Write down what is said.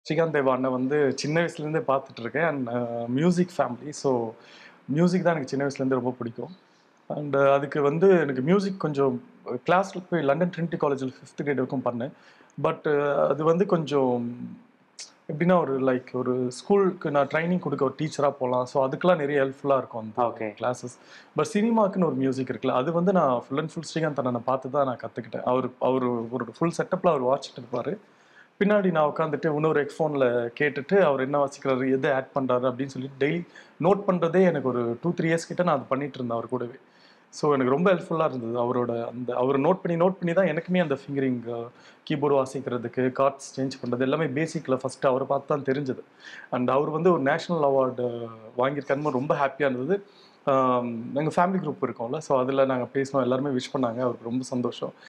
ஸ்ரீகாந்த் தேவா அண்ணன் வந்து சின்ன வயசுலேருந்தே பார்த்துட்டு இருக்கேன் and music family so music தான் எனக்கு சின்ன வயசுலேருந்து ரொம்ப பிடிக்கும் அண்ட் அதுக்கு வந்து எனக்கு மியூசிக் கொஞ்சம் கிளாஸில் போய் லண்டன் ட்ரினிட்டி காலேஜில் ஃபிஃப்த் கிரேட் வரைக்கும் பண்ணேன் பட் அது வந்து கொஞ்சம் எப்படின்னா ஒரு லைக் ஒரு ஸ்கூலுக்கு நான் ட்ரைனிங் கொடுக்க ஒரு டீச்சராக போகலாம் ஸோ அதுக்கெலாம் நிறைய ஹெல்ப்ஃபுல்லாக இருக்கும் அந்த Okay. கிளாஸஸ் பட் சினிமாக்குன்னு ஒரு மியூசிக் இருக்குல்ல அது வந்து நான் ஃபுல் அண்ட் ஃபுல் ஸ்ரீகாந்த் அண்ணனை பார்த்து தான் நான் கற்றுக்கிட்டேன் அவர் அவர் ஒரு ஃபுல் செட்டப்பில் அவர் வாட்சிட்டு இருப்பார் பின்னாடி நான் உட்காந்துட்டு இன்னொரு ஹெட்ஃபோனில் கேட்டுட்டு அவர் என்ன வாசிக்கிறாரு எதை ஆட் பண்ணுறாரு அப்படின்னு சொல்லி டெய்லி நோட் பண்ணுறதே எனக்கு ஒரு டூ த்ரீ இயர்ஸ் கிட்ட நான் அது பண்ணிட்டு இருந்தேன் அவர் கூடவே ஸோ எனக்கு ரொம்ப ஹெல்ப்ஃபுல்லாக இருந்தது அவரோட அந்த அவர் நோட் பண்ணி நோட் பண்ணி தான் எனக்குமே அந்த ஃபிங்கரிங் கீபோர்டு வாசிக்கிறதுக்கு கார்ட்ஸ் சேஞ்ச் பண்ணுறது எல்லாமே பேசிக்கில் ஃபஸ்ட்டு அவரை பார்த்து தான் தெரிஞ்சது அண்ட் அவர் வந்து ஒரு நேஷ்னல் அவார்டு வாங்கியிருக்காருன்னு ரொம்ப ஹாப்பியாக இருந்தது நாங்கள் ஃபேமிலி குரூப் இருக்கோம்ல ஸோ அதில் நாங்கள் பேசினோம் எல்லாருமே விஷ் பண்ணாங்க அவருக்கு ரொம்ப சந்தோஷம்